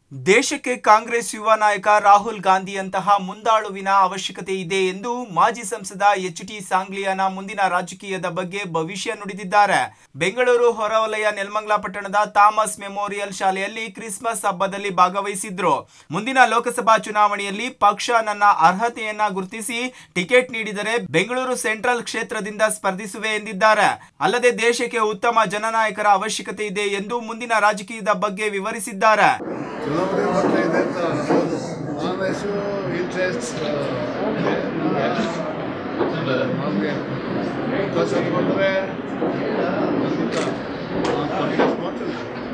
ದೇಶಕ್ಕೆ ಕಾಂಗ್ರೆಸ್ ಯುವ ನಾಯಕ ರಾಹುಲ್ ಗಾಂಧಿಯಂತಹ ಮುಂದಾಳುವಿನ ಅವಶ್ಯಕತೆ ಇದೆ ಎಂದು ಮಾಜಿ ಸಂಸದ ಎಚ್ ಟಿ ಸಾಂಗ್ಲಿಯಾನ ಮುಂದಿನ ರಾಜಕೀಯದ ಬಗ್ಗೆ ಭವಿಷ್ಯ ನುಡಿದಿದ್ದಾರೆ ಬೆಂಗಳೂರು ಹೊರವಲಯ ನೆಲಮಂಗಲ ಪಟ್ಟಣದ ಥಾಮಸ್ ಮೆಮೋರಿಯಲ್ ಶಾಲೆಯಲ್ಲಿ ಕ್ರಿಸ್ಮಸ್ ಹಬ್ಬದಲ್ಲಿ ಭಾಗವಹಿಸಿದ್ರು ಮುಂದಿನ ಲೋಕಸಭಾ ಚುನಾವಣೆಯಲ್ಲಿ ಪಕ್ಷ ನನ್ನ ಅರ್ಹತೆಯನ್ನ ಗುರುತಿಸಿ ಟಿಕೆಟ್ ನೀಡಿದರೆ ಬೆಂಗಳೂರು ಸೆಂಟ್ರಲ್ ಕ್ಷೇತ್ರದಿಂದ ಸ್ಪರ್ಧಿಸುವೆ ಎಂದಿದ್ದಾರೆ ಅಲ್ಲದೆ ದೇಶಕ್ಕೆ ಉತ್ತಮ ಜನನಾಯಕರ ಅವಶ್ಯಕತೆ ಇದೆ ಎಂದು ಮುಂದಿನ ರಾಜಕೀಯದ ಬಗ್ಗೆ ವಿವರಿಸಿದ್ದಾರೆ ಚುನಾವಣೆ ಬರ್ತಾ ಇದೆ ಅಂತ ಅನ್ಬೋದು ಕಾಂಗ್ರೆಸ್ಸು ಇಂಟ್ರೆಸ್ಟ್ ನಮಗೆ ಅವಕಾಶ ಕೊಟ್ಟರೆ ಖಂಡಿತ ನಾನು ಕಾಂಗ್ರೆಸ್ ಮಾಡ್ತೇನೆ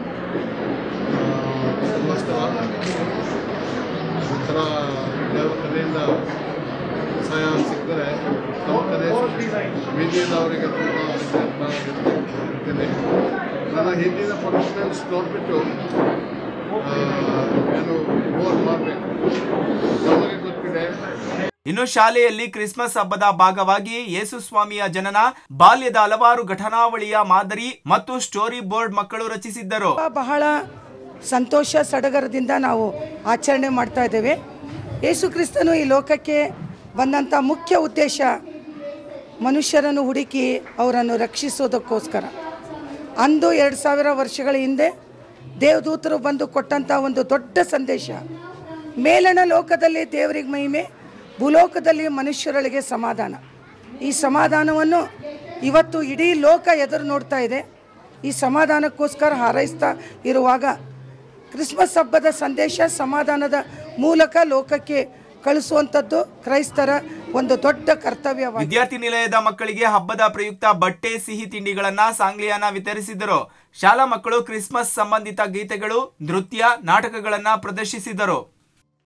ಅದಕ್ಕೋಸ್ಕರ ಈ ಥರ ದೇವ್ರ ಕಡೆಯಿಂದ ಸಹಾಯ ಸಿಕ್ಕರೆ ನಮ್ಮ ಕಡೆ ಮೀಡಿಯಾದವರಿಗೆ ತುಂಬ ಇರ್ತೇನೆ ನನ್ನ ಹಿಂದಿನ ಪರ್ಫಾರ್ಮೆನ್ಸ್ ನೋಡಿಬಿಟ್ಟು ಏನು ಓಟ್ ಮಾಡಬೇಕು ನಮಗೆ ಗೊತ್ತಿದೆ ಇನ್ನು ಶಾಲೆಯಲ್ಲಿ ಕ್ರಿಸ್ಮಸ್ ಹಬ್ಬದ ಭಾಗವಾಗಿ ಯೇಸು ಸ್ವಾಮಿಯ ಜನನ ಬಾಲ್ಯದ ಹಲವಾರು ಘಟನಾವಳಿಯ ಮಾದರಿ ಮತ್ತು ಸ್ಟೋರಿ ಬೋರ್ಡ್ ಮಕ್ಕಳು ರಚಿಸಿದ್ದರು ಬಹಳ ಸಂತೋಷ ಸಡಗರದಿಂದ ನಾವು ಆಚರಣೆ ಮಾಡ್ತಾ ಇದ್ದೇವೆ ಯೇಸು ಕ್ರಿಸ್ತನು ಈ ಲೋಕಕ್ಕೆ ಬಂದಂಥ ಮುಖ್ಯ ಉದ್ದೇಶ ಮನುಷ್ಯರನ್ನು ಹುಡುಕಿ ಅವರನ್ನು ರಕ್ಷಿಸೋದಕ್ಕೋಸ್ಕರ ಅಂದು ಎರಡು ಸಾವಿರ ವರ್ಷಗಳ ಹಿಂದೆ ದೇವದೂತರು ಬಂದು ಕೊಟ್ಟಂಥ ಒಂದು ದೊಡ್ಡ ಸಂದೇಶ ಮೇಲಣ ಲೋಕದಲ್ಲಿ ದೇವರಿಗೆ ಮಹಿಮೆ ಭೂಲೋಕದಲ್ಲಿ ಮನುಷ್ಯರೊಳಗೆ ಸಮಾಧಾನ ಈ ಸಮಾಧಾನವನ್ನು ಇವತ್ತು ಇಡೀ ಲೋಕ ಎದುರು ನೋಡ್ತಾ ಇದೆ ಈ ಸಮಾಧಾನಕ್ಕೋಸ್ಕರ ಹಾರೈಸ್ತಾ ಇರುವಾಗ ಕ್ರಿಸ್ಮಸ್ ಹಬ್ಬದ ಸಂದೇಶ ಸಮಾಧಾನದ ಮೂಲಕ ಲೋಕಕ್ಕೆ ಕಳಿಸುವಂಥದ್ದು ಕ್ರೈಸ್ತರ ಒಂದು ದೊಡ್ಡ ಕರ್ತವ್ಯವಾಗಿದೆ ವಿದ್ಯಾರ್ಥಿ ನಿಲಯದ ಮಕ್ಕಳಿಗೆ ಹಬ್ಬದ ಪ್ರಯುಕ್ತ ಬಟ್ಟೆ ಸಿಹಿ ತಿಂಡಿಗಳನ್ನ ಸಾಂಗ್ಲಿಯಾನ ವಿತರಿಸಿದರು ಶಾಲಾ ಮಕ್ಕಳು ಕ್ರಿಸ್ಮಸ್ ಸಂಬಂಧಿತ ಗೀತೆಗಳು ನೃತ್ಯ ನಾಟಕಗಳನ್ನ ಪ್ರದರ್ಶಿಸಿದರು